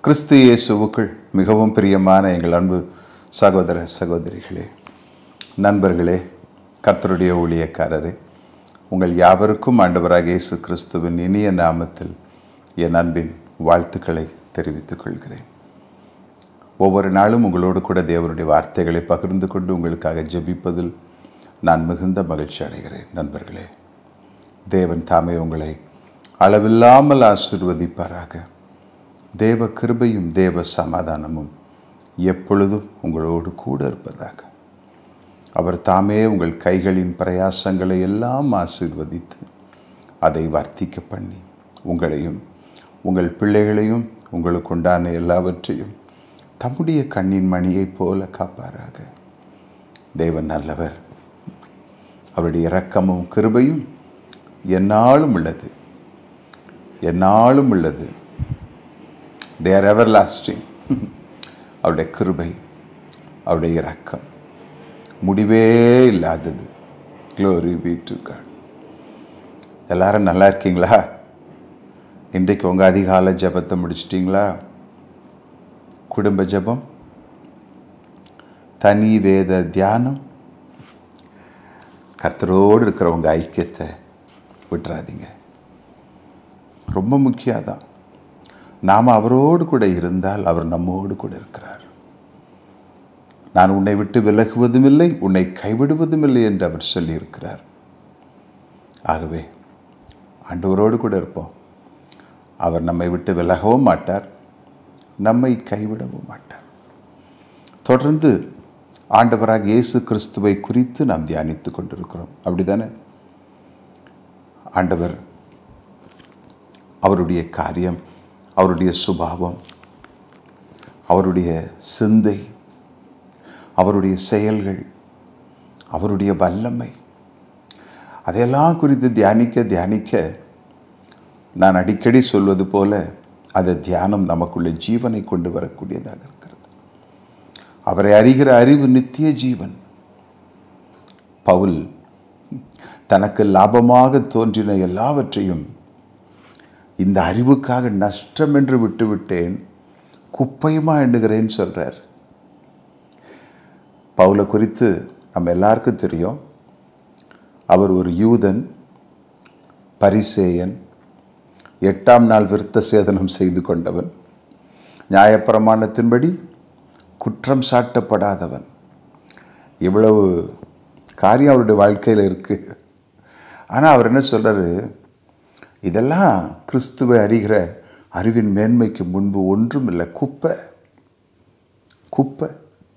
கிறிஸ்து இயேசுவுக்குள் மிகவும் பிரியமான எங்கள் அன்பு சகோதர சகோதரிகளே நண்பர்களே கர்த்தருடைய ஊழியக்காரரே உங்கள் யாவருக்கும் ஆண்டவராக இயேசு கிறிஸ்துவின் இனிய நாமத்தில் என் அன்பின் வாழ்த்துக்களை தெரிவித்துக் கொள்கிறேன் ஒவ்வொரு நாளும் உங்களோடு கூட தேவனுடைய வார்த்தைகளை பகிர்ந்து கொண்டு உங்களுக்காக ஜெபிப்பதில் நான் மிகுந்த மகிழ்ச்சி அடைகிறேன் நண்பர்களே தேவன் தாமே உங்களை அளவில்லாமல் ஆசிர்வதிப்பாராக தேவ கிருபையும் தேவ சமாதானமும் எப்பொழுதும் உங்களோடு கூட இருப்பதாக அவர் தாமே உங்கள் கைகளின் பிரயாசங்களை எல்லாம் ஆசீர்வதித்து அதை வர்த்திக்க பண்ணி உங்களையும் உங்கள் பிள்ளைகளையும் உங்களுக்கு உண்டான எல்லாவற்றையும் தம்முடைய கண்ணின் மணியைப் போல காப்பாராக தேவன் நல்லவர் அவருடைய இரக்கமும் கிருபையும் என்னாலும் உள்ளது என்னாலும் உள்ளது தேர் எவர் லாஸ்டிங் அவருடைய கிருபை அவருடைய இரக்கம் முடிவே இல்லாதது க்ளோரி பி டு காட் எல்லாரும் நல்லா இருக்கீங்களா இன்றைக்கு உங்கள் அதிகால ஜபத்தை முடிச்சிட்டிங்களா குடும்ப ஜபம் தனி வேத தியானம் கர்த்தரோடு இருக்கிறவங்க ஐக்கியத்தை விட்டுறாதீங்க ரொம்ப முக்கியம் தான் நாம் அவரோடு கூட இருந்தால் அவர் நம்மோடு கூட இருக்கிறார் நான் உன்னை விட்டு விலகுவதும் இல்லை உன்னை கைவிடுவதும் இல்லை என்று அவர் சொல்லியிருக்கிறார் ஆகவே ஆண்டவரோடு கூட இருப்போம் அவர் நம்மை விட்டு விலகவும் மாட்டார் நம்மை கைவிடவும் மாட்டார் தொடர்ந்து ஆண்டவராக இயேசு கிறிஸ்துவை குறித்து நாம் தியானித்து கொண்டிருக்கிறோம் அப்படிதானே ஆண்டவர் அவருடைய காரியம் அவருடைய சுபாவம் அவருடைய சிந்தை அவருடைய செயல்கள் அவருடைய வல்லமை அதையெல்லாம் குறித்து தியானிக்க தியானிக்க நான் அடிக்கடி சொல்வது போல அந்த தியானம் நமக்குள்ள ஜீவனை கொண்டு வரக்கூடியதாக இருக்கிறது அவரை அறிகிற அறிவு நித்திய ஜீவன் பவுல் தனக்கு லாபமாக தோன்றின எல்லாவற்றையும் இந்த அறிவுக்காக நஷ்டம் என்று விட்டுவிட்டேன் குப்பையுமா எண்ணுகிறேன்னு சொல்கிறார் பவுலை குறித்து நம்ம எல்லாருக்கும் தெரியும் அவர் ஒரு யூதன் பரிசேயன் எட்டாம் நாள் விருத்த சேதனம் செய்து கொண்டவன் நியாயப்பிரமாணத்தின்படி குற்றம் சாட்டப்படாதவன் இவ்வளவு காரியம் அவருடைய வாழ்க்கையில் இருக்குது ஆனால் அவர் என்ன சொல்கிறாரு இதெல்லாம் கிறிஸ்துவை அறிகிற அறிவின் மேன்மைக்கு முன்பு ஒன்றும் இல்லை குப்பை குப்பை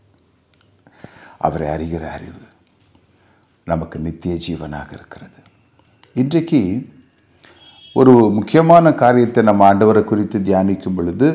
அவரை அறிகிற அறிவு நமக்கு நித்திய ஜீவனாக இருக்கிறது இன்றைக்கு ஒரு முக்கியமான காரியத்தை நம்ம ஆண்டவரை குறித்து தியானிக்கும் பொழுது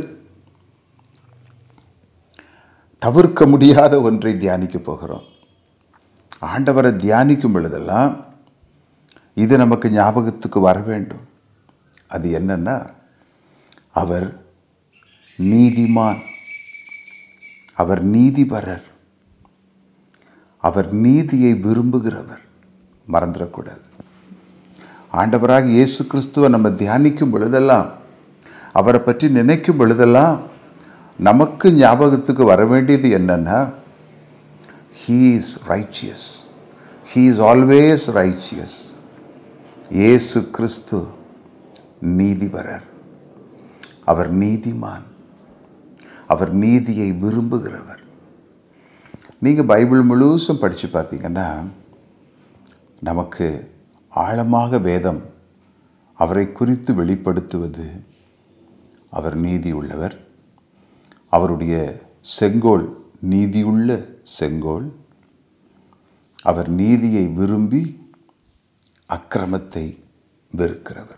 தவிர்க்க முடியாத ஒன்றை தியானிக்க போகிறோம் ஆண்டவரை தியானிக்கும் பொழுதெல்லாம் இது நமக்கு ஞாபகத்துக்கு வர வேண்டும் அது என்னன்னா அவர் நீதிமான் அவர் நீதிபரர் அவர் நீதியை விரும்புகிறவர் மறந்துடக்கூடாது ஆண்டவராக இயேசு கிறிஸ்துவை நம்ம தியானிக்கும் பொழுதெல்லாம் அவரை பற்றி நினைக்கும் பொழுதெல்லாம் நமக்கு ஞாபகத்துக்கு வர வேண்டியது என்னன்னா he is righteous he is always righteous Yesu Kristu நீதிபரர் அவர் நீதிமான் அவர் நீதியை விரும்புகிறவர் நீங்கள் பைபிள் முழுசும் படித்து பார்த்தீங்கன்னா நமக்கு ஆழமாக வேதம் அவரை குறித்து வெளிப்படுத்துவது அவர் நீதி உள்ளவர் அவருடைய செங்கோல் நீதியுள்ள செங்கோல் அவர் நீதியை விரும்பி அக்கிரமத்தை வெறுக்கிறவர்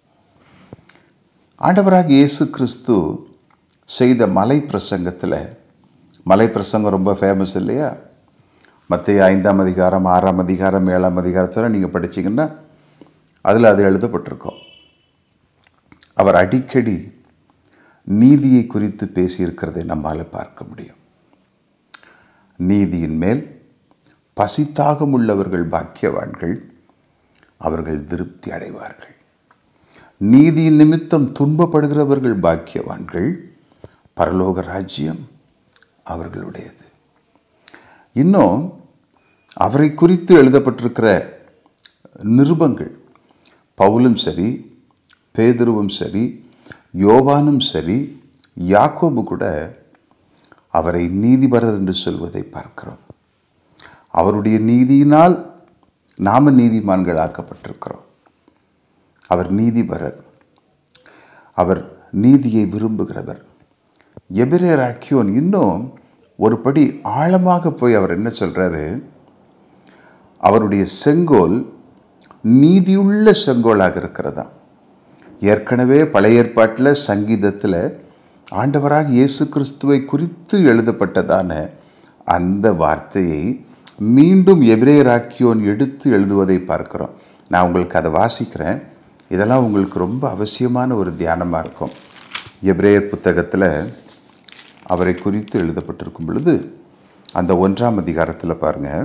ஆண்டவராக இயேசு கிறிஸ்து செய்த மலை பிரசங்கத்தில் மலை பிரசங்கம் ரொம்ப ஃபேமஸ் இல்லையா மத்திய ஐந்தாம் அதிகாரம் ஆறாம் அதிகாரம் ஏழாம் அதிகாரத்தில் நீங்கள் படிச்சிங்கன்னா அதில் அது எழுதப்பட்டிருக்கோம் அவர் அடிக்கடி நீதியை குறித்து பேசியிருக்கிறதை நம்மால் பார்க்க முடியும் நீதியின் மேல் பசித்தாகம் உள்ளவர்கள் பாக்கியவான்கள் அவர்கள் திருப்தி அடைவார்கள் நீதியின் நிமித்தம் துன்பப்படுகிறவர்கள் பாக்கியவான்கள் பரலோக ராஜ்யம் அவர்களுடையது இன்னும் அவரை குறித்து எழுதப்பட்டிருக்கிற நிருபங்கள் பவுலும் சரி பேதுருவும் சரி யோவானும் சரி யாக்கோபு கூட அவரை நீதிபரர் என்று சொல்வதை பார்க்கிறோம் அவருடைய நீதியினால் நாம நீதிமான்கள் ஆக்கப்பட்டிருக்கிறோம் அவர் நீதிபரர் அவர் நீதியை விரும்புகிறவர் எபிரேர் அக்கியோன் இன்னும் ஒரு படி ஆழமாக போய் அவர் என்ன சொல்றாரு அவருடைய செங்கோல் நீதியுள்ள செங்கோலாக இருக்கிறதா ஏற்கனவே பழைய ஏற்பாட்டில் சங்கீதத்தில் ஆண்டவராக இயேசு கிறிஸ்துவை குறித்து எழுதப்பட்டதான அந்த வார்த்தையை மீண்டும் எபிரேயராக்கியோன் எடுத்து எழுதுவதை பார்க்கிறோம் நான் உங்களுக்கு அதை வாசிக்கிறேன் இதெல்லாம் உங்களுக்கு ரொம்ப அவசியமான ஒரு தியானமாக இருக்கும் எபிரேயர் புத்தகத்தில் அவரை குறித்து எழுதப்பட்டிருக்கும் பொழுது அந்த ஒன்றாம் அதிகாரத்தில் பாருங்கள்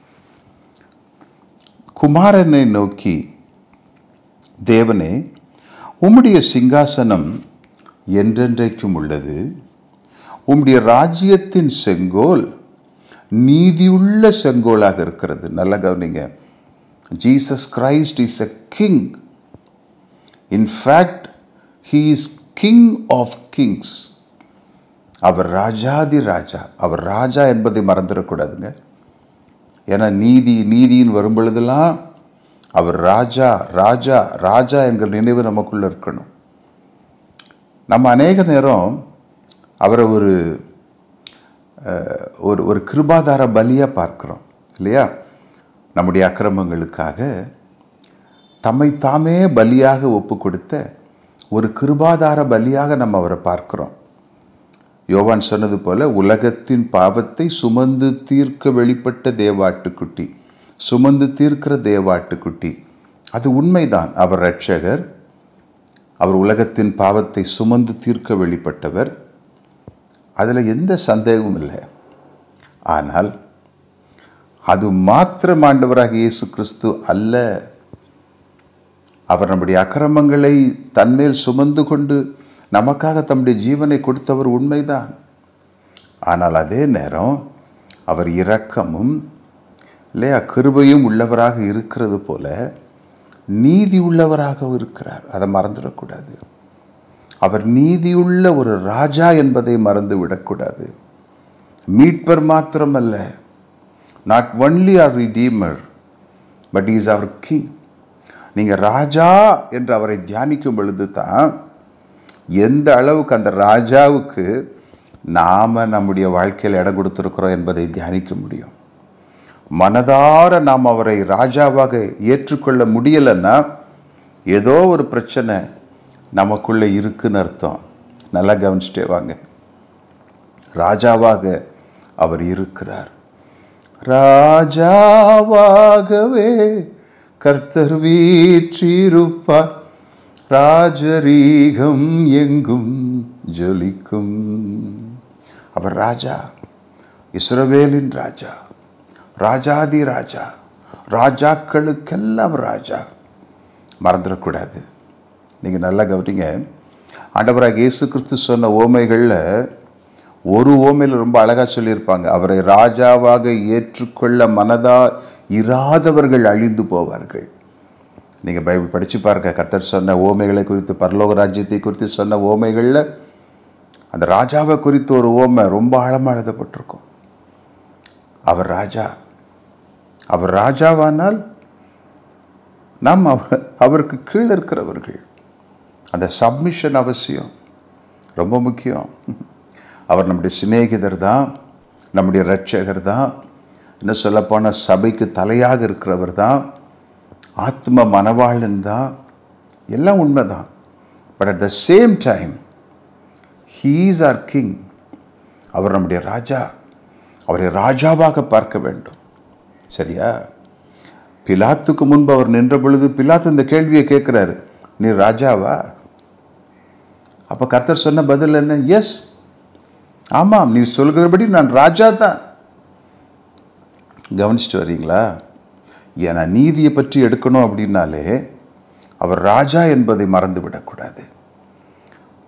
குமாரனை நோக்கி தேவனே உம்முடைய சிங்காசனம் என்றென்றைக்கும் உள்ளது உம்முடைய ராஜ்யத்தின் செங்கோல் நீதியுள்ள செங்கோலாக இருக்கிறது நல்ல கவனிங்க Jesus Christ is a king in fact he is king of kings அவர் ராஜாதி ராஜா அவர் ராஜா என்பதை மறந்துடக்கூடாதுங்க ஏன்னா நீதி நீதின்னு வரும் பொழுதெல்லாம் அவர் ராஜா ராஜா ராஜா என்கிற நினைவு நமக்குள்ள இருக்கணும் நம்ம அநேக நேரம் அவரை ஒரு அஹ், ஒரு ஒரு கிருபாதார பலியாக பார்க்கிறோம் இல்லையா நம்முடைய அக்கிரமங்களுக்காக தம்மை தாமே பலியாக ஒப்பு கொடுத்த ஒரு கிருபாதார பலியாக நம்ம அவரை பார்க்கிறோம் யோவான் சொன்னது போல உலகத்தின் பாவத்தை சுமந்து தீர்க்க வெளிப்பட்ட தேவாட்டுக்குட்டி சுமந்து தீர்க்கிற தேவாட்டுக்குட்டி அது உண்மைதான் அவர் இரட்சகர் அவர் உலகத்தின் பாவத்தை சுமந்து தீர்க்க வெளிப்பட்டவர் அதில் எந்த சந்தேகமும் இல்லை ஆனால் அது மாத்திரம் ஆண்டவராக இயேசு கிறிஸ்து அல்ல அவர் நம்முடைய அக்கிரமங்களை தன்மேல் சுமந்து கொண்டு நமக்காக தம்முடைய ஜீவனை கொடுத்தவர் உண்மைதான் ஆனால் அதே நேரம் அவர் இரக்கமும் இல்லையா கிருபையும் உள்ளவராக இருக்கிறது போல நீதி உள்ளவராகவும் இருக்கிறார் அதை மறந்துடக்கூடாது அவர் நீதியுள்ள ஒரு ராஜா என்பதை மறந்து விடக்கூடாது மீட்பர் மாத்திரமல்ல not only are redeemer but is அவர் கிங் நீங்கள் ராஜா என்று அவரை தியானிக்கும் பொழுது தான் எந்த அளவுக்கு அந்த ராஜாவுக்கு நாம் நம்முடைய வாழ்க்கையில் இடம் கொடுத்துருக்குறோம் என்பதை தியானிக்க முடியும் மனதார நாம் அவரை ராஜாவாக ஏற்றுக்கொள்ள முடியலைன்னா ஏதோ ஒரு பிரச்சனை நமக்குள்ளே இருக்குன்னு அர்த்தம் நல்லா கவனிச்சிட்டே வாங்க ராஜாவாக அவர் இருக்கிறார் ராஜாவாகவே கர்த்தர் வீற்றிருப்பார் ராஜரீகம் எங்கும் ஜொலிக்கும் அவர் ராஜா இஸ்ரவேலின் ராஜா ராஜாதி ராஜா ராஜாக்களுக்கெல்லாம் ராஜா மறந்துடக்கூடாது நீங்கள் நல்லா கவனிங்க ஆண்டவராக இயேசு கிறிஸ்து சொன்ன ஓமைகளில் ஒரு ஓமையில் ரொம்ப அழகாக சொல்லியிருப்பாங்க அவரை ராஜாவாக ஏற்றுக்கொள்ள மனதா இராதவர்கள் அழிந்து போவார்கள் நீங்கள் பைபிள் படித்து பாருங்க கர்த்தர் சொன்ன ஓமைகளை குறித்து பரலோக ராஜ்யத்தை குறித்து சொன்ன ஓமைகளில் அந்த ராஜாவை குறித்து ஒரு ஓமை ரொம்ப ஆழமாக எழுதப்பட்டிருக்கும் அவர் ராஜா அவர் ராஜாவானால் நாம் அவ அவருக்கு கீழே இருக்கிறவர்கள் அந்த சப்மிஷன் அவசியம் ரொம்ப முக்கியம் அவர் நம்முடைய சிநேகிதர் தான் நம்முடைய ரட்சகர் தான் இன்னும் சொல்லப்போனால் சபைக்கு தலையாக இருக்கிறவர் தான் ஆத்ம மனவாளன் தான் எல்லாம் உண்மைதான் but at the same time he's are king அவர் நம்முடைய ராஜா அவரை ராஜாவாக பார்க்க வேண்டும் சரியா பிலாத்துக்கு முன்பு அவர் நின்ற பொழுது பிலாத்து இந்த கேள்வியை கேட்குறாரு நீ ராஜாவா அப்போ கர்த்தர் சொன்ன பதில் என்ன எஸ் ஆமாம் நீ சொல்கிறபடி நான் ராஜா தான் கவனிச்சுட்டு வரீங்களா ஏன்னா நீதியை பற்றி எடுக்கணும் அப்படின்னாலே அவர் ராஜா என்பதை மறந்து விடக்கூடாது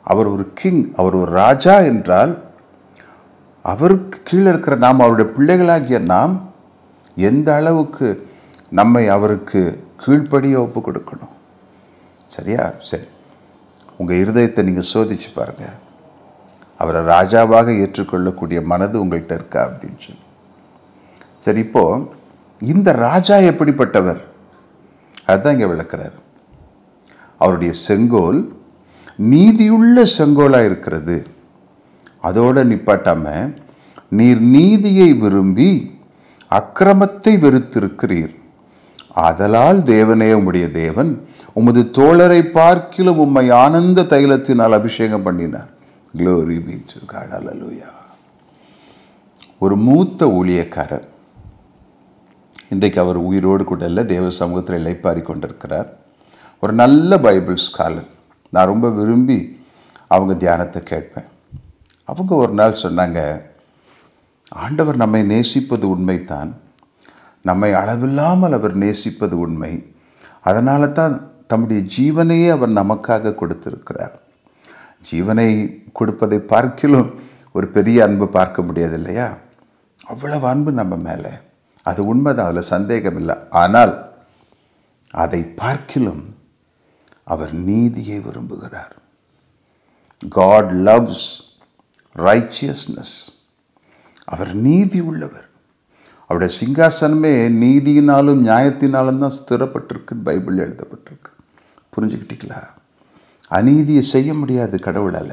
அவர் ஒரு கிங் அவர் ஒரு ராஜா என்றால் அவருக்கு கீழே இருக்கிற நாம் அவருடைய பிள்ளைகளாகிய நாம் எந்த அளவுக்கு நம்மை அவருக்கு கீழ்ப்படிய ஒப்பு கொடுக்கணும் சரியா சரி உங்கள் இருதயத்தை நீங்கள் சோதிச்சு பாருங்கள் அவரை ராஜாவாக ஏற்றுக்கொள்ளக்கூடிய மனது உங்கள்கிட்ட இருக்கா அப்படின்னு சொல்லி சரி இப்போ இந்த ராஜா எப்படிப்பட்டவர் அதுதான் இங்கே விளக்குறார் அவருடைய செங்கோல் நீதியுள்ள செங்கோலாக இருக்கிறது அதோட நிப்பாட்டாம நீர் நீதியை விரும்பி அக்கிரமத்தை வெறுத்திருக்கிறீர் ஆதலால் தேவனே உம்முடைய தேவன் உமது தோழரை பார்க்கிலும் உம்மை ஆனந்த தைலத்தினால் அபிஷேகம் பண்ணினார் க்ளோரி பீ டு காட் அல்லேலூயா ஒரு மூத்த ஊழியக்காரர் இன்றைக்கு அவர் உயிரோடு கூட இல்லை தேவ சமூகத்தில் இலைப்பாரி கொண்டிருக்கிறார் ஒரு நல்ல பைபிள் ஸ்காலர் நான் ரொம்ப விரும்பி அவங்க தியானத்தை கேட்பேன் அவங்க ஒரு நாள் சொன்னாங்க ஆண்டவர் நம்மை நேசிப்பது உண்மைதான் நம்மை அளவில்லாமல் அவர் நேசிப்பது உண்மை அதனால தான் தம்முடைய ஜீவனையே அவர் நமக்காக கொடுத்திருக்கிறார் ஜீவனை கொடுப்பதை பார்க்கிலும் ஒரு பெரிய அன்பு பார்க்க முடியாது இல்லையா அவ்வளவு அன்பு நம்ம மேலே அது உண்மைதான் அதில் சந்தேகம் இல்லை ஆனால் அதை பார்க்கிலும் அவர் நீதியை விரும்புகிறார் காட் லவ்ஸ் ரைச்சியஸ்னஸ் அவர் நீதி உள்ளவர் அவருடைய சிங்காசனமே நீதியினாலும் நியாயத்தினாலும் தான் ஸ்திரப்பட்டிருக்குன்னு பைபிள் எழுதப்பட்டிருக்கு புரிஞ்சுக்கிட்டீங்களா அநீதியை செய்ய முடியாது கடவுளால்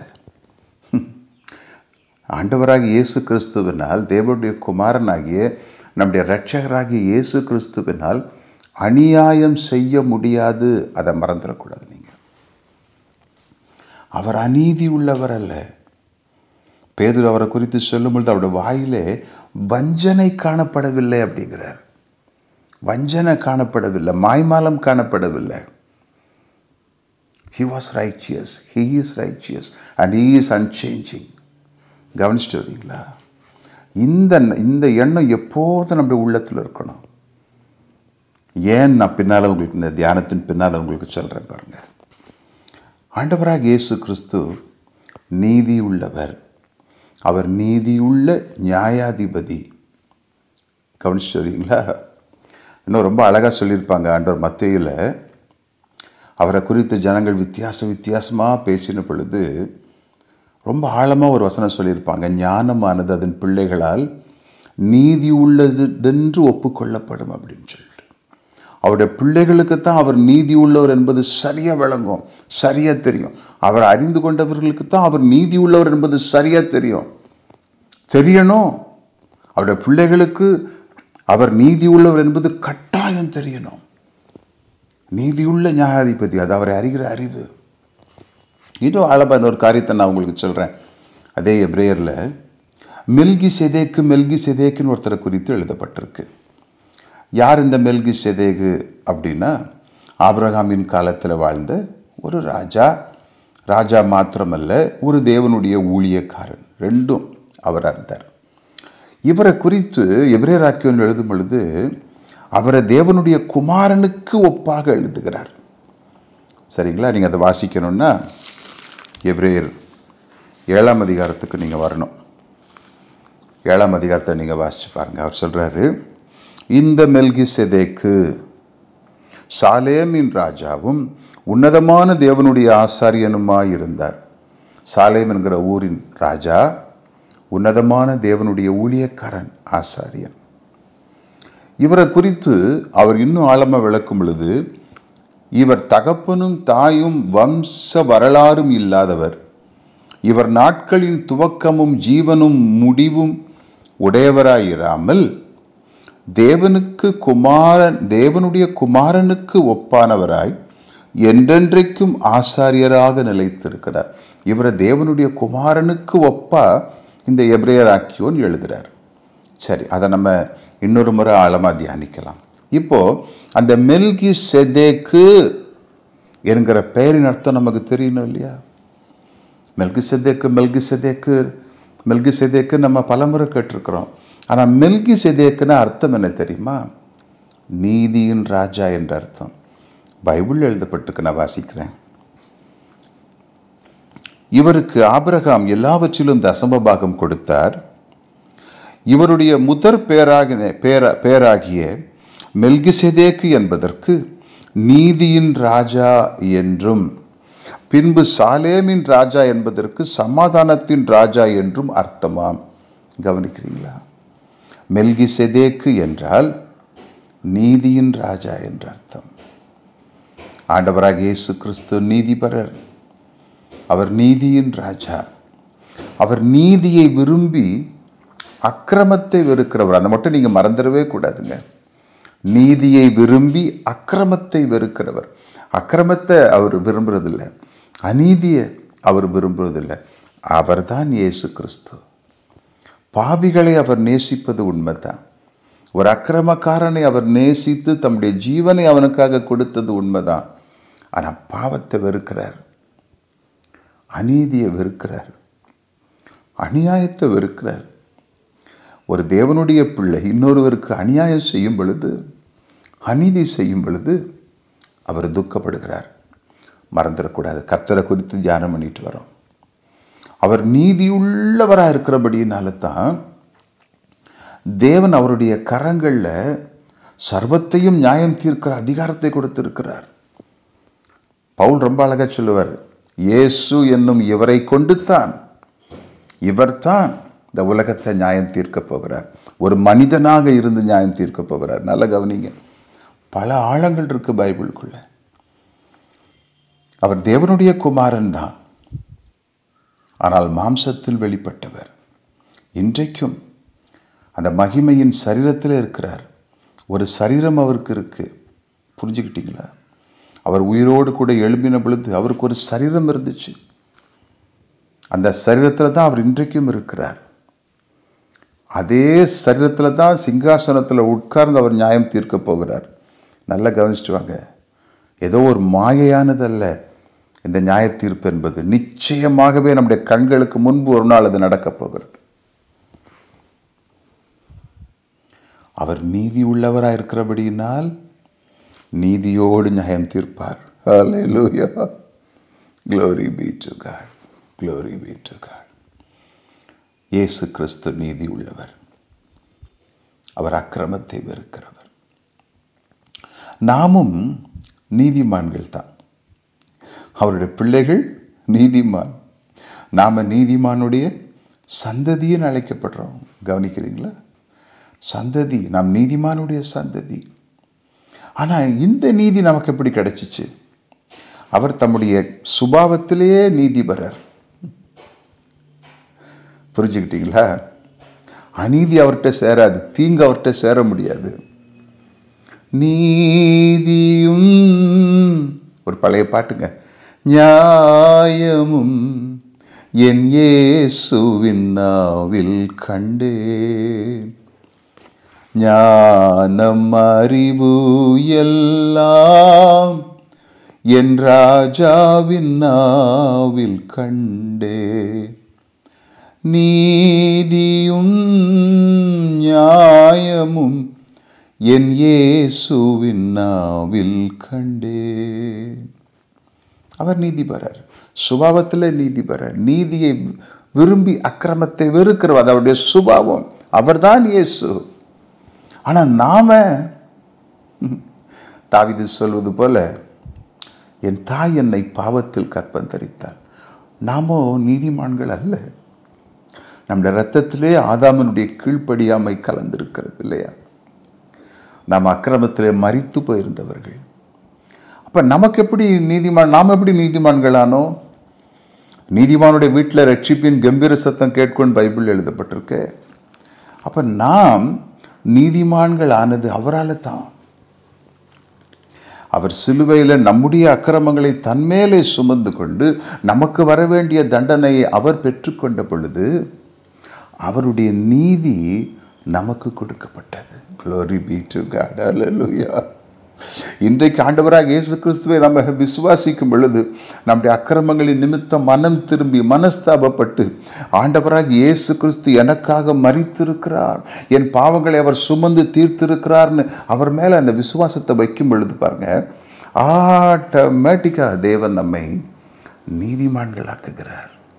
ஆண்டவராகிய இயேசு கிறிஸ்துவினால் தேவனுடைய குமாரனாகிய நம்முடைய இரட்சகராகிய இயேசு கிறிஸ்துவினால் அநியாயம் செய்ய முடியாது அதை மறந்துடக்கூடாது நீங்கள் அவர் அநீதி உள்ளவர் அல்ல பேதுரு அவரை குறித்து சொல்லும்பொழுது அவருடைய வாயிலே வஞ்சனை காணப்படவில்லை அப்படிங்கிறார் வஞ்சனை காணப்படவில்லை மாய்மாலம் காணப்படவில்லை he was righteous he is righteous and he is unchanging கவனிச்சுட்டு வரீங்களா இந்த இந்த எண்ணம் எப்போதும் நம்முடைய உள்ளத்தில் இருக்கணும் ஏன் நான் பின்னால் உங்களுக்கு இந்த தியானத்தின் பின்னால் உங்களுக்கு சொல்கிறேன் பாருங்கள் ஆண்டவராக இயேசு கிறிஸ்து நீதி உள்ளவர் அவர் நீதியுள்ள நியாயாதிபதி கவனிச்சு வரீங்களா இன்னும் ரொம்ப அழகாக சொல்லியிருப்பாங்க ஆண்டவர் மத்தியில் அவரை குறித்து ஜனங்கள் வித்தியாச வித்தியாசமாக பேசின பொழுது ரொம்ப ஆழமாக ஒரு வசனம் சொல்லியிருப்பாங்க ஞானமானது அதன் பிள்ளைகளால் நீதி உள்ளதென்று ஒப்புக்கொள்ளப்படும் அப்படின்னு சொல்லிட்டு அவருடைய பிள்ளைகளுக்கு தான் அவர் நீதி உள்ளவர் என்பது சரியாக விளங்கும் சரியாக தெரியும் அவர் அறிந்து கொண்டவர்களுக்கு தான் அவர் நீதி உள்ளவர் என்பது சரியாக தெரியும் தெரியணும் அவருடைய பிள்ளைகளுக்கு அவர் நீதி உள்ளவர் என்பது கட்டாயம் தெரியணும் நீதியுள்ள நியாயாதிபதி அது அவரை அறிகிற அறிவு இன்னும் ஆழமாக ஒரு காரியத்தை நான் உங்களுக்கு சொல்கிறேன் அதே எப்ரேயரில் மெல்கி செதேக்கு மெல்கி செதேக்குன்னு ஒருத்தரை குறித்து எழுதப்பட்டிருக்கு யார் இந்த மெல்கி செதேகு அப்படின்னா ஆபிரகாமின் காலத்தில் வாழ்ந்த ஒரு ராஜா ராஜா மாத்திரமல்ல ஒரு தேவனுடைய ஊழியக்காரன் ரெண்டும் அவர் இருந்தார் இவரை குறித்து எபிரேராக்கியன் எழுதும் பொழுது அவரை தேவனுடைய குமாரனுக்கு ஒப்பாக எழுதுகிறார் சரிங்களா நீங்கள் அதை வாசிக்கணும்னா எப்ரேயர் ஏழாம் அதிகாரத்துக்கு நீங்கள் வரணும் ஏழாம் அதிகாரத்தை நீங்கள் வாசித்து பாருங்கள் அவர் சொல்கிறாரு இந்த மெல்கி செதேக்கு சாலேமின் ராஜாவும் உன்னதமான தேவனுடைய ஆசாரியனுமாய் இருந்தார் சாலேம் என்கிற ஊரின் ராஜா உன்னதமான தேவனுடைய ஊழியக்காரன் ஆசாரியன் இவரை குறித்து அவர் இன்னும் ஆழமாக விளக்கும் பொழுது இவர் தகப்பனும் தாயும் வம்ச வரலாறும் இல்லாதவர் இவர் நாட்களின் துவக்கமும் ஜீவனும் முடிவும் உடையவராயிராமல் தேவனுக்கு குமாரன் தேவனுடைய குமாரனுக்கு ஒப்பானவராய் என்றென்றைக்கும் ஆசாரியராக நிலைத்திருக்கிறார் இவரை தேவனுடைய குமாரனுக்கு ஒப்பா இந்த எப்ரேயராக்கியோன் எழுதுகிறார் சரி அதை நம்ம இன்னொரு முறை ஆழமாக தியானிக்கலாம் இப்போ அந்த மெல்கி செதேக்கு என்கிற பெயரின் அர்த்தம் நமக்கு தெரியணும் இல்லையா மெல்கி செதேக்கு மெல்கி செதேக்கு மெல்கி செதேக்கு நம்ம பலமுறை கேட்டிருக்கிறோம் ஆனால் மெல்கி செதேக்குன்னா அர்த்தம் என்ன தெரியுமா நீதியின் ராஜா என்ற அர்த்தம் பைபிள் எழுதப்பட்டிருக்கு நான் வாசிக்கிறேன் இவருக்கு ஆபிரகாம் எல்லாவற்றிலும் தசம பாகம் கொடுத்தார் இவருடைய முதற் பேராகின பேரா பேராகிய மெல்கிசெதேக்கு என்பதற்கு நீதியின் ராஜா என்றும் பின்பு சாலேமின் ராஜா என்பதற்கு சமாதானத்தின் ராஜா என்றும் அர்த்தமாம் கவனிக்கிறீங்களா மெல்கிசெதேக்கு என்றால் நீதியின் ராஜா என்று அர்த்தம் ஆண்டவராக இயேசு கிறிஸ்து நீதிபரர் அவர் நீதியின் ராஜா அவர் நீதியை விரும்பி அக்கிரமத்தை வெறுக்கிறவர் அதை மட்டும் நீங்கள் மறந்துடவே கூடாதுங்க நீதியை விரும்பி அக்கிரமத்தை வெறுக்கிறவர் அக்கிரமத்தை அவர் விரும்புறதில்லை அநீதியை அவர் விரும்புவதில்லை அவர்தான் இயேசு கிறிஸ்து பாவிகளை அவர் நேசிப்பது உண்மைதான் ஒரு அக்கிரமக்காரனை அவர் நேசித்து தம்முடைய ஜீவனை அவனுக்காக கொடுத்தது உண்மைதான் ஆனால் பாவத்தை வெறுக்கிறார் அநீதியை வெறுக்கிறார் அநியாயத்தை வெறுக்கிறார் ஒரு தேவனுடைய பிள்ளை இன்னொருவருக்கு அநியாயம் செய்யும் பொழுது அநீதி செய்யும் பொழுது அவர் துக்கப்படுகிறார் மறந்துடக்கூடாது கர்த்தரை குறித்து தியானம் பண்ணிட்டு வரோம் அவர் நீதியுள்ளவராக இருக்கிறபடியினால தான் தேவன் அவருடைய கரங்களில் சர்வத்தையும் நியாயம் தீர்க்கிற அதிகாரத்தை கொடுத்திருக்கிறார் பவுல் ரொம்ப அழகா சொல்லுவார் இயேசு என்னும் இவரை கொண்டு தான் இவர்தான் இந்த உலகத்தை நியாயம் தீர்க்க போகிறார் ஒரு மனிதனாக இருந்து நியாயம் தீர்க்க போகிறார் நல்ல கவனிங்க பல ஆழங்கள் இருக்கு பைபிளுக்குள்ள அவர் தேவனுடைய குமாரன் தான் ஆனால் மாம்சத்தில் வெளிப்பட்டவர் இன்றைக்கும் அந்த மகிமையின் சரீரத்தில் இருக்கிறார் ஒரு சரீரம் அவருக்கு இருக்கு புரிஞ்சுக்கிட்டீங்களா அவர் உயிரோடு கூட எழும்பின பொழுது அவருக்கு ஒரு சரீரம் இருந்துச்சு அந்த சரீரத்தில் தான் அவர் இன்றைக்கும் இருக்கிறார் அதே சரீரத்தில் தான் சிங்காசனத்தில் உட்கார்ந்து அவர் நியாயம் தீர்க்க போகிறார் நல்லா கவனிச்சுட்டு வாங்க ஏதோ ஒரு மாயையானதல்ல இந்த நியாய தீர்ப்பு என்பது நிச்சயமாகவே நம்முடைய கண்களுக்கு முன்பு ஒரு நாள் அது நடக்கப் போகிறது அவர் நீதி உள்ளவராக இருக்கிறபடியினால் நீதியோடு நியாயம் தீர்ப்பார் Hallelujah. Glory be to God. Glory be to God. இயேசு கிறிஸ்து நீதி உள்ளவர் அவர் அக்கிரமத்தை வெறுக்கிறவர் நாமும் நீதிமான்கள் தான் அவருடைய பிள்ளைகள் நீதிமான் நாம் நீதிமானுடைய சந்ததின்னு அழைக்கப்படுறோம் கவனிக்கிறீங்களா சந்ததி நாம் நீதிமானுடைய சந்ததி ஆனால் இந்த நீதி நமக்கு எப்படி கிடைச்சிச்சு அவர் தம்முடைய சுபாவத்திலேயே நீதிபரர் புரிஞ்சுக்கிட்டீங்களா அநீதி அவர்கிட்ட சேராது தீங்கு அவர்கிட்ட சேர முடியாது நீதியும் ஒரு பழைய பாட்டுங்க நியாயமும் என் இயேசுவின் நாவில் கண்டேன் ஞானம் அறிவு எல்லாம் என் ராஜாவின் நாவில் கண்டே நீதியும் நியாயமும் என் இயேசுவின் நாவில் கண்டேன் அவர் நீதிபரர் சுபாவத்தில் நீதிபரர் நீதியை விரும்பி அக்கிரமத்தை வெறுக்கிறவர் அவருடைய சுபாவம் அவர்தான் இயேசு ஆனால் நாம தாவிது சொல்வது போல என் தாய் என்னை பாவத்தில் கற்பந்தரித்தாள் நாமோ நீதிமான்கள் அல்ல நம்முடைய ரத்தத்திலே ஆதாமனுடைய கீழ்ப்படியாமை கலந்திருக்கிறது இல்லையா நாம் அக்கிரமத்திலே மறித்து போயிருந்தவர்கள் அப்போ நமக்கு எப்படி நீதிமான் நாம் எப்படி நீதிமான்களானோ நீதிமானுடைய வீட்டில் ரட்சிப்பின் கம்பீர சத்தம் கேட்கொண்டு பைபிள் எழுதப்பட்டிருக்கு அப்போ நாம் நீதிமான்கள் ஆனது அவரால் தான் அவர் சிலுவையில் நம்முடைய அக்கிரமங்களை தன்மேலே சுமந்து கொண்டு நமக்கு வர வேண்டிய தண்டனையை அவர் பெற்றுக்கொண்ட பொழுது அவருடைய நீதி நமக்கு கொடுக்கப்பட்டது க்ளோரி பி டு காட் அல்லேலூயா இன்றைக்கு ஆண்டவராக இயேசு கிறிஸ்துவை நம்ம விசுவாசிக்கும் பொழுது நம்முடைய அக்கிரமங்களின் நிமித்தம் மனம் திரும்பி மனஸ்தாபப்பட்டு ஆண்டவராக இயேசு கிறிஸ்து எனக்காக மறித்திருக்கிறார் என் பாவங்களை அவர் சுமந்து தீர்த்திருக்கிறார்னு அவர் மேலே அந்த விசுவாசத்தை வைக்கும் பொழுது பாருங்க ஆட்டோமேட்டிக்காக தேவன் நம்மை நீதிமான்களாக்குகிறார்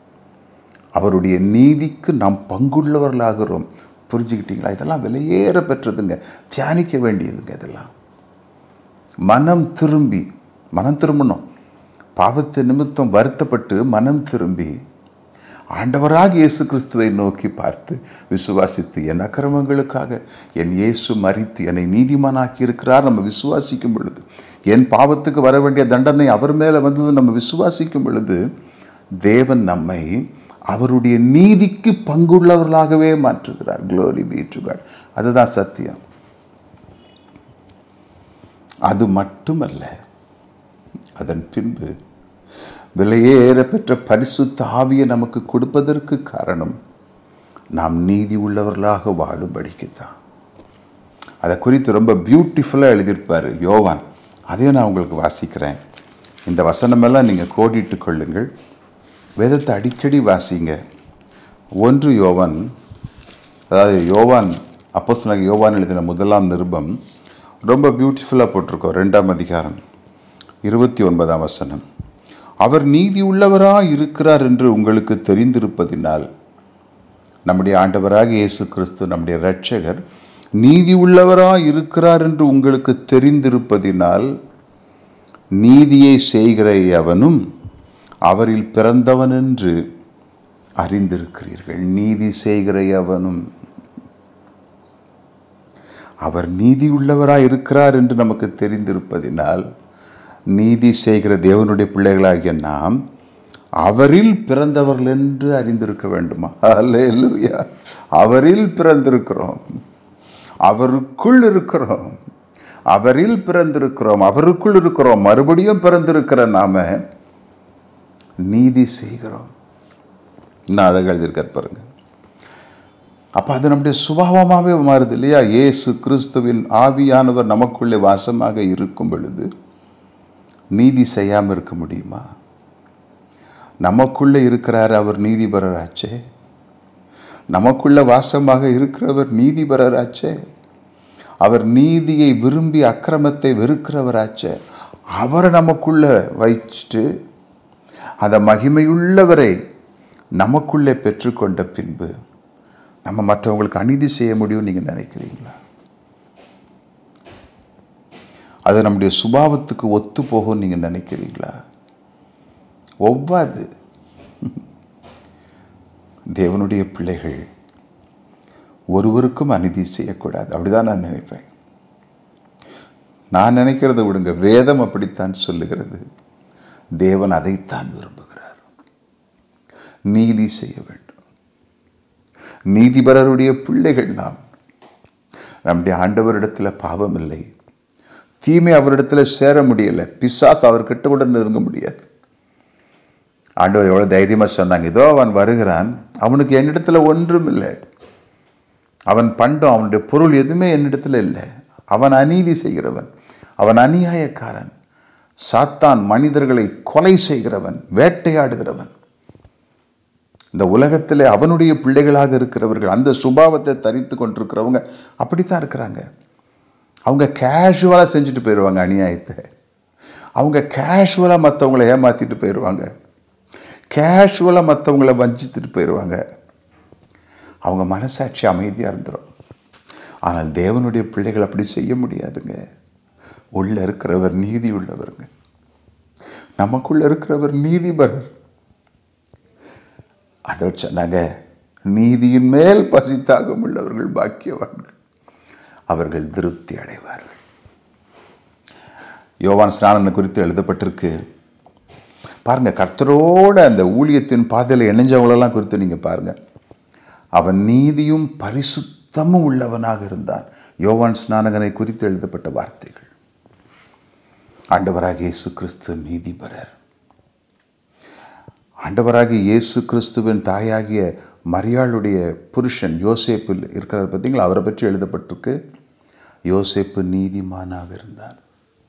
அவருடைய நீதிக்கு நாம் பங்குள்ளவர்களாகிறோம் புரிஞ்சுக்கிட்டீங்களா இதெல்லாம் விலையேற பெற்றதுங்க தியானிக்க வேண்டியதுங்க இதெல்லாம் மனம் திரும்பி மனம் திரும்பணும் பாவத்து நிமித்தம் வருத்தப்பட்டு மனம் திரும்பி ஆண்டவராக இயேசு கிறிஸ்துவை நோக்கி பார்த்து விசுவாசித்து என் அக்கிரமங்களுக்காக என் இயேசு மறித்து என்னை நீதிமானாக்கி இருக்கிறார் நம்ம விசுவாசிக்கும் பொழுது என் பாவத்துக்கு வர வேண்டிய தண்டனை அவர் மேலே வந்தது நம்ம விசுவாசிக்கும் பொழுது தேவன் நம்மை அவருடைய நீதிக்கு பங்குள்ளவர்களாகவே மாற்றுகிறார் க்ளோரி பீ டு காட் அதுதான் சத்தியம் அது மட்டுமல்ல அதன் பின்பு விலையேற பெற்ற பரிசுத்த ஆவியை நமக்கு கொடுப்பதற்கு காரணம் நாம் நீதி உள்ளவர்களாக வாழும்படிக்குத்தான் அதை குறித்து ரொம்ப பியூட்டிஃபுல்லாக எழுதியிருப்பார் யோவான் அதையும் நான் உங்களுக்கு வாசிக்கிறேன் இந்த வசனமெல்லாம் நீங்கள் கோடிட்டு கொள்ளுங்கள் வேதத்தை அடிக்கடி வாசிங்க ஒன்று யோவான் அதாவது யோவான் அப்போஸ்தலனாகிய யோவான் எழுதின முதலாம் நிருபம் ரொம்ப பியூட்டிஃபுல்லாக போட்டிருக்கோம் ரெண்டாம் அதிகாரம் இருபத்தி ஒன்பதாம் வசனம் அவர் நீதி உள்ளவராக இருக்கிறார் என்று உங்களுக்கு தெரிந்திருப்பதினால் நம்முடைய ஆண்டவராக இயேசு கிறிஸ்து நம்முடைய இரட்சகர் நீதி உள்ளவராக இருக்கிறார் என்று உங்களுக்கு தெரிந்திருப்பதினால் நீதியை செய்கிற அவனும் அவரில் பிறந்தவன் என்று அறிந்திருக்கிறீர்கள் நீதி செய்கிற அவனும் அவர் நீதி உள்ளவராய் இருக்கிறார் என்று நமக்கு தெரிந்திருப்பதினால் நீதி செய்கிற தேவனுடைய பிள்ளைகளாகிய நாம் அவரில் பிறந்தவர்கள் என்று அறிந்திருக்க வேண்டுமா அல்லேலூயா அவரில் பிறந்திருக்கிறோம் அவருக்குள் இருக்கிறோம் அவரில் பிறந்திருக்கிறோம் அவருக்குள் இருக்கிறோம் மறுபடியும் பிறந்திருக்கிற நாம நீதி செய்கிறோம் இன்னும் அழகாக எழுதியிருக்கார் பாருங்க அப்போ அது நம்முடைய சுபாவமாகவே மாறுது இல்லையா இயேசு கிறிஸ்துவின் ஆவியானவர் நமக்குள்ளே வாசமாக இருக்கும் பொழுது நீதி செய்யாமல் இருக்க முடியுமா நமக்குள்ளே இருக்கிறார் அவர் நீதிபரராச்சே நமக்குள்ள வாசமாக இருக்கிறவர் நீதிபரராச்சே அவர் நீதியை விரும்பி அக்கிரமத்தை வெறுக்கிறவராச்சே அவரை நமக்குள்ள வைச்சிட்டு அந்த மகிமையுள்ளவரை நமக்குள்ளே பெற்றுக்கொண்ட பின்பு நம்ம மற்றவங்களுக்கு அநீதி செய்ய முடியும் நீங்கள் நினைக்கிறீங்களா அது நம்முடைய சுபாவத்துக்கு ஒத்து போகும் நீங்கள் நினைக்கிறீங்களா ஒவ்வாது தேவனுடைய பிள்ளைகள் ஒருவருக்கும் அநீதி செய்யக்கூடாது அப்படிதான் நான் நினைப்பேன் நான் நினைக்கிறத விடுங்க வேதம் அப்படித்தான் சொல்லுகிறது தேவன் அதைத்தான் விரும்புகிறார் நீதி செய்ய வேண்டும் நீதிபரருடைய பிள்ளைகள் நாம் நம்முடைய ஆண்டவரிடத்தில் பாவம் இல்லை தீமை அவரிடத்தில் சேர முடியல பிசாஸ் அவர்கிட்ட கூட நெருங்க முடியாது ஆண்டவர் எவ்வளோ தைரியமாக சொன்னாங்க இதோ அவன் வருகிறான் அவனுக்கு என்னிடத்துல ஒன்றும் இல்லை அவன் பண்டம் அவனுடைய பொருள் எதுவுமே என்னிடத்துல இல்லை அவன் அநீதி செய்கிறவன் அவன் அநியாயக்காரன் சாத்தான் மனிதர்களை கொலை செய்கிறவன் வேட்டையாடுகிறவன் இந்த உலகத்தில் அவனுடைய பிள்ளைகளாக இருக்கிறவர்கள் அந்த சுபாவத்தை தரித்து கொண்டிருக்கிறவங்க அப்படித்தான் இருக்கிறாங்க அவங்க கேஷுவலாக செஞ்சுட்டு போயிடுவாங்க அநியாயத்தை அவங்க கேஷுவலாக மற்றவங்கள ஏமாற்றிட்டு போயிடுவாங்க கேஷுவலாக மற்றவங்கள வஞ்சித்துட்டு போயிடுவாங்க அவங்க மனசாட்சி அமைதியாக இருந்துடும் ஆனால் தேவனுடைய பிள்ளைகள் அப்படி செய்ய முடியாதுங்க உள்ள இருக்கிறவர் நீதி உள்ளவருங்க நமக்குள்ள இருக்கிறவர் நீதிபரர் ஆண்டவர் சொன்னாங்க நீதியின் மேல் பசித்தாகம் உள்ளவர்கள் பாக்கியவான்கள் அவர்கள் திருப்தி அடைவார்கள் யோவான் ஸ்நானன் குறித்து எழுதப்பட்டிருக்கு பாருங்க கர்த்தரோட அந்த ஊழியத்தின் பாதையில் இணைஞ்சவங்களெல்லாம் குறித்து நீங்க பாருங்க அவன் நீதியும் பரிசுத்தமும் உள்ளவனாக இருந்தான் யோவான் ஸ்நானகனை குறித்து எழுதப்பட்ட வார்த்தைகள் ஆண்டவராக இயேசு கிறிஸ்து நீதிபரர் ஆண்டவராகிய இயேசு கிறிஸ்துவின் தாயாகிய மரியாளுடைய புருஷன் யோசேப்பு இருக்கிறார் பார்த்தீங்களா அவரை பற்றி எழுதப்பட்டிருக்கு யோசேப்பு நீதிமானாக இருந்தார்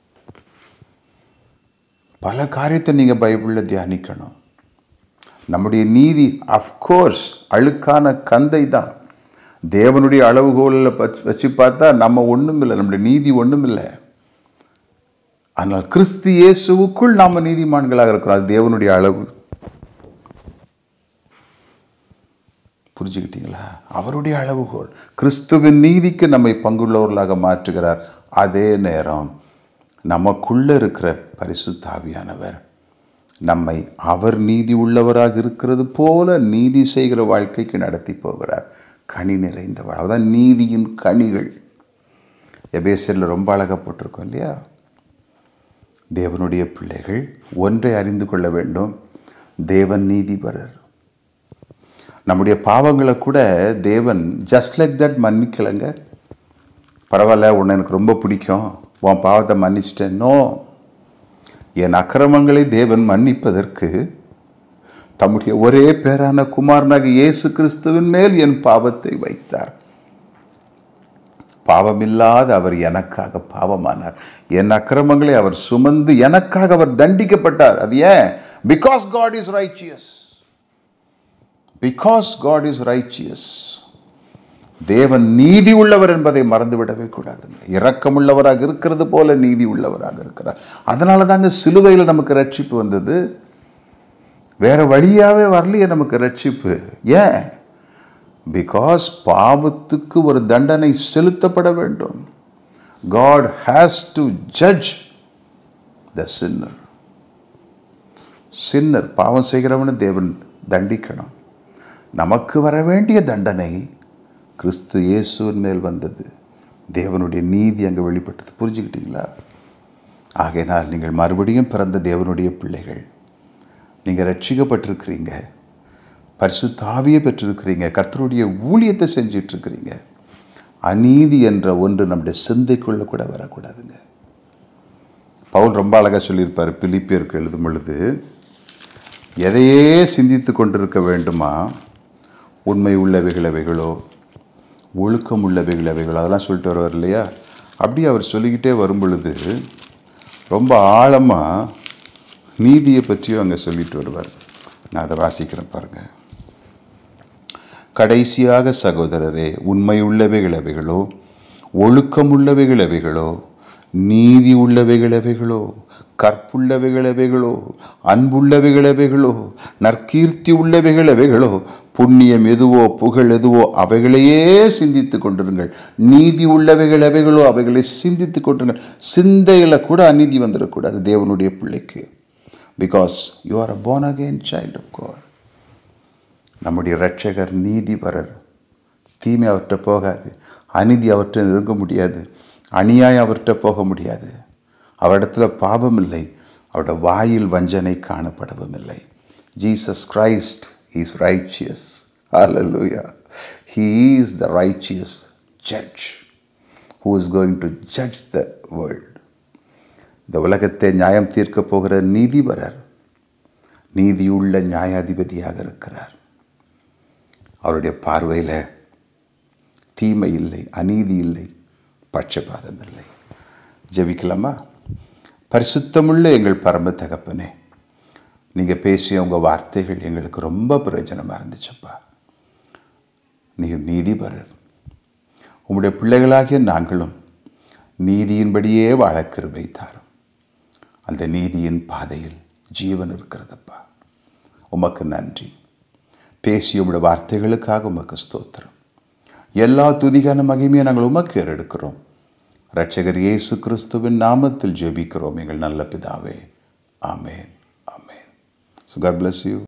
பல காரியத்தை நீங்கள் பைபிளில் தியானிக்கணும் நம்முடைய நீதி அஃப்கோர்ஸ் அழுக்கான கந்தை தான் தேவனுடைய அளவுகோலில் வச்சு பார்த்தா நம்ம ஒன்றும் இல்லை நம்முடைய நீதி ஒன்றும் இல்லை ஆனால் கிறிஸ்து இயேசுவுக்குள் நாம் நீதிமான்களாக இருக்கிறோம் அது தேவனுடைய அளவு புரிஞ்சுக்கிட்டீங்களா அவருடைய அளவுகோல் கிறிஸ்துவின் நீதிக்கு நம்மை பங்குள்ளவர்களாக மாற்றுகிறார் அதே நேரம் நமக்குள்ள இருக்கிற பரிசுத்தாவியானவர் நம்மை அவர் நீதி உள்ளவராக இருக்கிறது போல நீதி செய்கிற வாழ்க்கைக்கு நடத்தி போகிறார் கனி நிறைந்த வாழ் அதான் நீதியின் கனிகள் எபேசியரில் ரொம்ப அழகப்பட்டிருக்கோம் இல்லையா தேவனுடைய பிள்ளைகள் ஒன்றை அறிந்து கொள்ள வேண்டும் தேவன் நீதிபரர் நம்முடைய பாவங்களை கூட தேவன் ஜஸ்ட் லைக் தட் மன்னிக்கலைங்க பரவாயில்ல உன்னை எனக்கு ரொம்ப பிடிக்கும் உன் பாவத்தை மன்னிச்சிட்டேன் நோ என் அக்கிரமங்களை தேவன் மன்னிப்பதற்கு தம்முடைய ஒரே பேரான குமாரனாக இயேசு கிறிஸ்துவின் மேல் என் பாவத்தை வைத்தார் பாவமில்லாத அவர் எனக்காக பாவமானார் என் அக்கிரமங்களை அவர் சுமந்து எனக்காக அவர் தண்டிக்கப்பட்டார் அது ஏன் because God is righteous because God is righteous தேவன் நீதி உள்ளவர் என்பதை மறந்துவிடவே கூடாதுங்க இரக்கமுள்ளவராக இருக்கிறது போல நீதி உள்ளவராக இருக்கிறார் அதனால தாங்க சிலுவையில் நமக்கு ரட்சிப்பு வந்தது வேற வழியாவே வரலையே நமக்கு ரட்சிப்பு ஏன் பிகாஸ் பாவத்துக்கு ஒரு தண்டனை செலுத்தப்பட வேண்டும் God has to judge the sinner sinner பாவம் செய்கிறவனை தேவன் தண்டிக்கணும் நமக்கு வர வேண்டிய தண்டனை கிறிஸ்து இயேசுவின் மேல் வந்தது தேவனுடைய நீதி அங்கே வெளிப்பட்டது புரிஞ்சுக்கிட்டீங்களா ஆகையினால் நீங்கள் மறுபடியும் பிறந்த தேவனுடைய பிள்ளைகள் நீங்கள் ரட்சிக்கப்பட்டிருக்கிறீங்க பரிசுத்தாவியை பெற்றிருக்கிறீங்க கர்த்தருடைய ஊழியத்தை செஞ்சிட்ருக்கிறீங்க அநீதி என்ற ஒன்று நம்முடைய சிந்தைக்குள்ள கூட வரக்கூடாதுங்க பவுல் ரொம்ப அழகாக சொல்லியிருப்பார் பிலிப்பியருக்கு எழுதும் பொழுது எதையே சிந்தித்து கொண்டிருக்க வேண்டுமா உண்மை உள்ளவைகள் அவைகளோ ஒழுக்கம் உள்ளவைகள் அவைகளோ அதெல்லாம் சொல்லிட்டு வருவார் இல்லையா அப்படி அவர் சொல்லிக்கிட்டே வரும் பொழுது ரொம்ப ஆழமாக நீதியை பற்றியும் அங்கே சொல்லிட்டு வருவார் நான் அதை வாசிக்கிறேன் பாருங்கள் கடைசியாக சகோதரரே உண்மை உள்ளவைகள் அவைகளோ ஒழுக்கம் உள்ளவைகள் அவைகளோ நீதி உள்ளவைகள் அவைகளோ கற்புள்ளவைகள் அவைகளோ அன்புள்ளவைகள் அவைகளோ நற்கீர்த்தி உள்ளவைகள் அவைகளோ புண்ணியம் எதுவோ புகழ் எதுவோ அவைகளையே சிந்தித்து கொண்டிருங்கள் நீதி உள்ளவைகள் அவைகளோ அவைகளை சிந்தித்து கொண்டிருங்கள் சிந்தையில் கூட அநீதி வந்துடக்கூடாது தேவனுடைய பிள்ளைக்கு because you are a born again child of God நம்முடைய இரட்சகர் நீதிபரர் தீமை அவர்கிட்ட போகாது அநீதி அவர்கிட்ட நெருங்க முடியாது அநியாயம் அவர்கிட்ட போக முடியாது அவரிடத்துல பாவம் இல்லை அவருடைய வாயில் வஞ்சனை காணப்படவும் இல்லை ஜீசஸ் கிரைஸ்ட் இஸ் ரைச்சியஸ் ஹalleluya he is the righteous judge who is going to judge the world இந்த உலகத்தை நியாயம் தீர்க்கப் போகிற நீதிபரர் நீதியுள்ள நியாயாதிபதியாக இருக்கிறார் அவருடைய பார்வையில் தீமை இல்லை அநீதி இல்லை பட்சபாதம் இல்லை ஜெபிக்கலாமா பரிசுத்தமுள்ள எங்கள் பரம தகப்பனே நீங்கள் பேசிய உங்கள் வார்த்தைகள் எங்களுக்கு ரொம்ப பிரயோஜனமாக இருந்துச்சப்பா நீர் நீதிபரர் உம்முடைய பிள்ளைகளாகிய நாங்களும் நீதியின்படியே வாழ கிருபை தாரும் அந்த நீதியின் பாதையில் ஜீவன் இருக்கிறதப்பா உமக்கு நன்றி பேசிய உம்முடைய வார்த்தைகளுக்காக உமக்கு ஸ்தோத்திரம் எல்லா துதிகான மகிமையை நாங்கள் உமக்கு ஏறெடுக்கிறோம் இரட்சகர் இயேசு கிறிஸ்துவின் நாமத்தில் ஜெபிக்கிறோம் எங்கள் நல்ல பிதாவே ஆமேன் ஆமேன் ஸோ காட் bless யூ